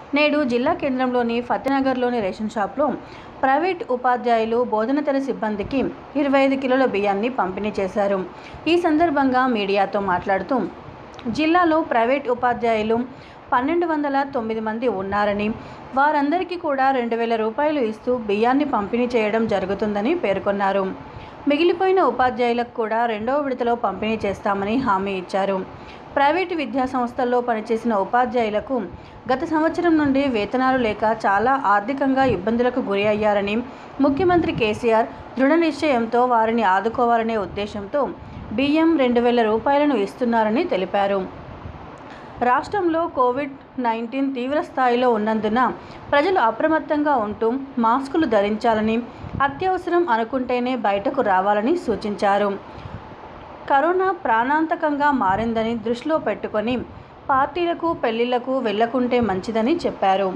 నేడు జిల్లా కేంద్రంలోని ఫతేనగర్లోని రేషన్ షాప్లో ప్రైవేట్ ఉపాధ్యాయులు బోధనతర సిబ్బందికి ఇరవై ఐదు కిలోల బియ్యాన్ని పంపిణీ చేశారు ఈ సందర్భంగా మీడియాతో మాట్లాడుతూ జిల్లాలో ప్రైవేట్ ఉపాధ్యాయులు పన్నెండు వందల తొమ్మిది మంది ఉన్నారని వారందరికీ కూడా రెండు వేల రూపాయలు ఇస్తూ బియ్యాన్ని పంపిణీ చేయడం జరుగుతుందని పేర్కొన్నారు మిగిలిపోయిన ఉపాధ్యాయులకు కూడా రెండవ విడతలో పంపిణీ చేస్తామని హామీ ఇచ్చారు ప్రైవేటు విద్యా సంస్థల్లో పనిచేసిన ఉపాధ్యాయులకు గత సంవత్సరం నుండి వేతనాలు లేక చాలా ఆర్థికంగా ఇబ్బందులకు గురి అయ్యారని ముఖ్యమంత్రి కేసీఆర్ దృఢ నిశ్చయంతో వారిని ఆదుకోవాలనే ఉద్దేశంతో బియ్యం రెండు వేల రూపాయలను ఇస్తున్నారని తెలిపారు రాష్ట్రంలో కోవిడ్ నైన్టీన్ తీవ్ర స్థాయిలో ఉన్నందున ప్రజలు అప్రమత్తంగా ఉంటూ మాస్కులు ధరించాలని అత్యవసరం అనుకుంటేనే బయటకు రావాలని సూచించారు కరోనా ప్రాణాంతకంగా మారిందని దృష్టిలో పెట్టుకొని పార్టీలకు పెళ్లిళ్లకు వెళ్లకుంటే మంచిదని చెప్పారు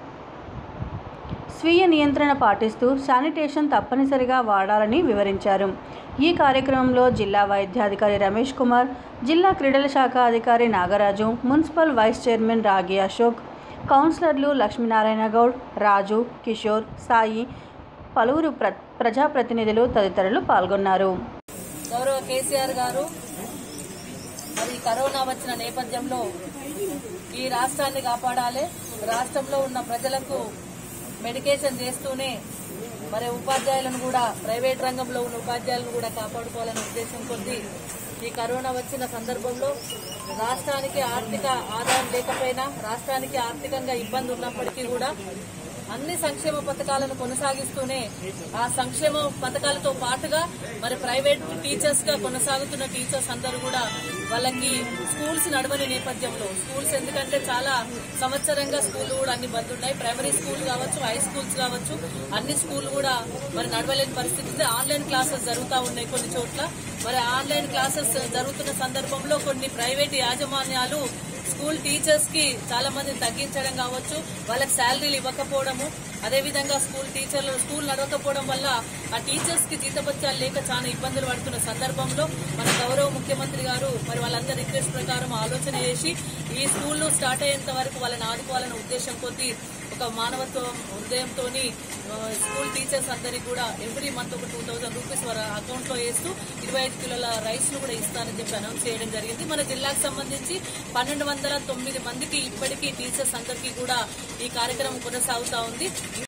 స్వీయ నియంత్రణ పాటిస్తూ శానిటేషన్ తప్పనిసరిగా వాడాలని వివరించారు ఈ కార్యక్రమంలో జిల్లా వైద్యాధికారి రమేష్ కుమార్ జిల్లా క్రీడల శాఖ అధికారి నాగరాజు మున్సిపల్ వైస్ చైర్మన్ రాగి అశోక్ కౌన్సిలర్లు లక్ష్మీనారాయణ గౌడ్ రాజు కిషోర్ సాయి పలువురు ప్ర ప్రజాప్రతినిధులు తదితరులు పాల్గొన్నారు గౌరవ కేసీఆర్ గారు మరి కరోనా వచ్చిన నేపథ్యంలో ఈ రాష్ట్రాన్ని కాపాడాలి రాష్ట్రంలో ఉన్న ప్రజలకు మెడికేషన్ చేస్తూనే మరి ఉపాధ్యాయులను కూడా ప్రైవేట్ రంగంలో ఉన్న ఉపాధ్యాయులను కూడా కాపాడుకోవాలనే ఉద్దేశం కొద్దీ ఈ కరోనా వచ్చిన సందర్భంలో రాష్ట్రానికి ఆర్థిక ఆదాయం లేకపోయినా రాష్ట్రానికి ఆర్థికంగా ఇబ్బంది ఉన్నప్పటికీ కూడా అన్ని సంక్షేమ పథకాలను కొనసాగిస్తూనే ఆ సంక్షేమ పథకాలతో పాటుగా మరి ప్రైవేట్ టీచర్స్ గా కొనసాగుతున్న టీచర్స్ అందరూ కూడా వాళ్ళకి స్కూల్స్ నడవని నేపథ్యంలో స్కూల్స్ ఎందుకంటే చాలా సంవత్సరంగా స్కూల్ కూడా అన్ని బంద్ ఉన్నాయి ప్రైమరీ స్కూల్ కావచ్చు హై స్కూల్స్ కావచ్చు అన్ని స్కూల్ కూడా మరి నడవలేని పరిస్థితి ఉంది ఆన్లైన్ క్లాసెస్ జరుగుతూ ఉన్నాయి కొన్ని చోట్ల మరి ఆన్లైన్ క్లాసెస్ జరుగుతున్న సందర్భంలో కొన్ని ప్రైవేట్ యాజమాన్యాలు స్కూల్ టీచర్స్ కి చాలా మందిని తగ్గించడం కావచ్చు వాళ్ళకి శాలరీలు ఇవ్వకపోవడము అదేవిధంగా స్కూల్ టీచర్లు స్కూల్ నడవకపోవడం వల్ల ఆ టీచర్స్ కి జీతభత్యాలు లేక చాలా ఇబ్బందులు పడుతున్న సందర్భంలో మన గౌరవ ముఖ్యమంత్రి గారు మరి వాళ్ళందరి రిక్వెస్ట్ ప్రకారం ఆలోచన చేసి ఈ స్కూల్ స్టార్ట్ అయ్యేంత వరకు వాళ్ళని ఆదుకోవాలనే ఉద్దేశం కొద్దీ ఒక మానవత్వం హృదయంతో స్కూల్ టీచర్స్ అందరికి కూడా ఎవ్రీ మంత్ ఒక టూ థౌసండ్ రూపీస్ వారి అకౌంట్ లో వేస్తూ ఇరవై ఐదు కిలోల రైస్ ను కూడా ఇస్తానని చెప్పి అనౌన్స్ చేయడం జరిగింది మన జిల్లాకు సంబంధించి పన్నెండు వందల తొమ్మిది మందికి ఇప్పటికీ టీచర్స్ అందరికీ కూడా ఈ కార్యక్రమం కొనసాగుతా ఉంది